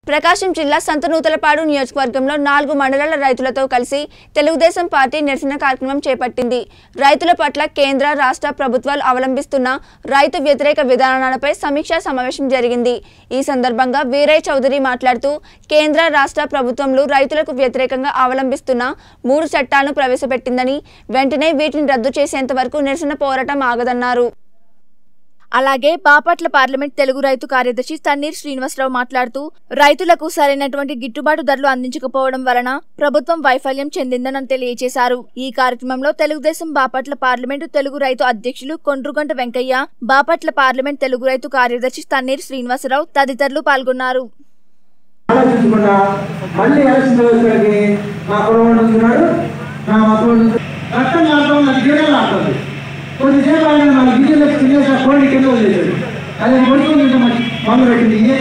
ప్రకాశం జిల్లా సంతనూతలపాడు నియోజకవర్గంలో నాలుగు మండలాల రైతులతో కలిసి తెలుగుదేశం పార్టీ నిరసన కార్యక్రమం చేపట్టింది రైతుల పట్ల కేంద్ర రాష్ట్ర ప్రభుత్వాలు అవలంబిస్తున్న రైతు వ్యతిరేక విధానాలపై సమీక్షా సమావేశం జరిగింది ఈ సందర్భంగా వీరయ్య చౌదరి మాట్లాడుతూ కేంద్ర రాష్ట్ర ప్రభుత్వంలో రైతులకు వ్యతిరేకంగా అవలంబిస్తున్న మూడు చట్టాలను ప్రవేశపెట్టిందని వెంటనే వీటిని రద్దు చేసేంత వరకు నిరసన పోరాటం ఆగదన్నారు అలాగే బాపట్ల పార్లమెంట్ తెలుగు రైతు కార్యదర్శి తన్నీర్ శ్రీనివాసరావు మాట్లాడుతూ రైతులకు సరైనటువంటి గిట్టుబాటు ధరలు అందించకపోవడం వలన ప్రభుత్వం వైఫల్యం చెందిందని తెలియజేశారు ఈ కార్యక్రమంలో తెలుగుదేశం బాపట్ల పార్లమెంటు తెలుగు రైతు అధ్యక్షులు కొండ్రుగంట వెంకయ్య బాపట్ల పార్లమెంట్ తెలుగు రైతు కార్యదర్శి తన్నీర్ శ్రీనివాసరావు తదితరులు పాల్గొన్నారు ఆలోచించకుండా మళ్ళీ ఎలక్షన్ వచ్చేసరికి నా కులవాడు ఉంటున్నాడు నా మతం రక్తం ఆడటం నాకు గిన్నెలు ఆడుతుంది కొద్దిసేపు ఆయన నా గిన్నెలు తినేసి ఆ కోడి కింద వదిలేశాడు అది పడుతుంది మొదలు పెట్టింది ఏ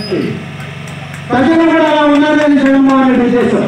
ప్రజలు కూడా అలా ఉన్నారని జగన్మోహన్ రెడ్డి ఉద్దేశం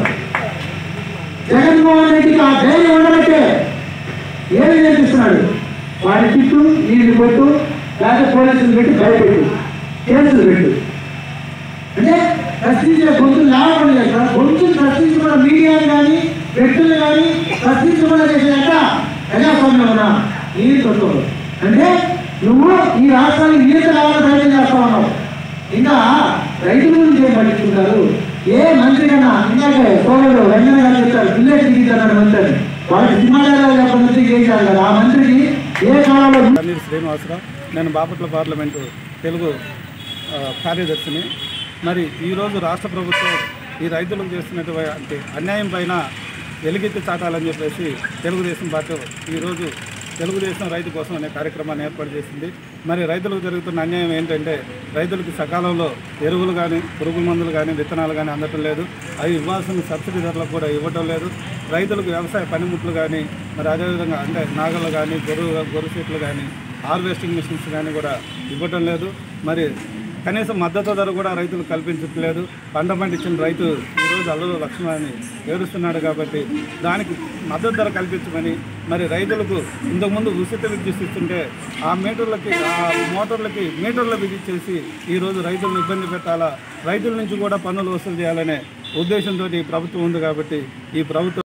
జగన్మోహన్ రెడ్డికి ఆ ధైర్యం ఉండబట్టే ఏమి నేర్పిస్తున్నాడు వాడి చుట్టూ నీళ్లు పెట్టు లేకపోతే పోలీసులు పెట్టి భయపెట్టు కేసులు పెట్టు అంటే ప్రశ్నించే గొంతులు లేవడం లేదు సార్ గొంతులు ప్రశ్నించకుండా మీడియాని కానీ వ్యక్తులు కానీ ప్రశ్నించకుండా చేసేట ప్రజాస్వామ్యం ఈ తత్వం అంటే నువ్వు ఈ రాష్ట్రానికి ఈత రావాలని ప్రయత్నం చేస్తా ఉన్నావు ఇంకా రైతుల గురించి ఏం పట్టించుకుంటారు ఏ మంత్రి కన్నా ఇందాకే సోదరుడు వెంకన్న గారు చెప్తారు విలేజ్ దిగింది అన్నాడు మంత్రి వాళ్ళకి సింహాలయాలు చెప్పిన మంత్రికి ఏం చేయాలి కదా ఆ మంత్రికి ఏ కాలంలో తన్నీరు శ్రీనివాసరావు నేను బాపట్ల పార్లమెంటు తెలుగు ఆ, కార్యదర్శిని మరి ఈరోజు రాష్ట్ర ప్రభుత్వం ఈ రైతులకు చేస్తున్నటువంటి అన్యాయం పైన వెలుగెత్తి చాటాలని చెప్పేసి తెలుగుదేశం పార్టీ ఈరోజు తెలుగుదేశం రైతు కోసం అనే కార్యక్రమాన్ని ఏర్పాటు చేసింది మరి రైతులకు జరుగుతున్న అన్యాయం ఏంటంటే రైతులకు సకాలంలో ఎరువులు కానీ పురుగు మందులు కానీ విత్తనాలు కానీ అందటం లేదు అవి ఇవ్వాల్సిన సబ్సిడీ ధరలకు కూడా ఇవ్వటం లేదు రైతులకు వ్యవసాయ పనిముట్లు కానీ మరి అదేవిధంగా అంటే నాగళ్ళు కానీ గొర్రె గొర్రె చెట్లు కానీ హార్వెస్టింగ్ మిషన్స్ కానీ కూడా ఇవ్వటం లేదు మరి కనీసం మద్దతు ధర కూడా రైతులు కల్పించట్లేదు పంట పండించిన రైతు ఈరోజు అల్లూరు లక్ష్మణని ఏడుస్తున్నాడు కాబట్టి దానికి మద్దతు ధర కల్పించమని మరి రైతులకు ఇంతకుముందు ఉచిత విద్యుత్ ఇస్తుంటే ఆ మీటర్లకి ఆ మోటార్లకి మీటర్లు బిగించేసి ఈరోజు రైతులను ఇబ్బంది పెట్టాలా రైతుల నుంచి కూడా పన్నులు వసూలు చేయాలనే ఉద్దేశంతో ఈ ప్రభుత్వం ఉంది కాబట్టి ఈ ప్రభుత్వం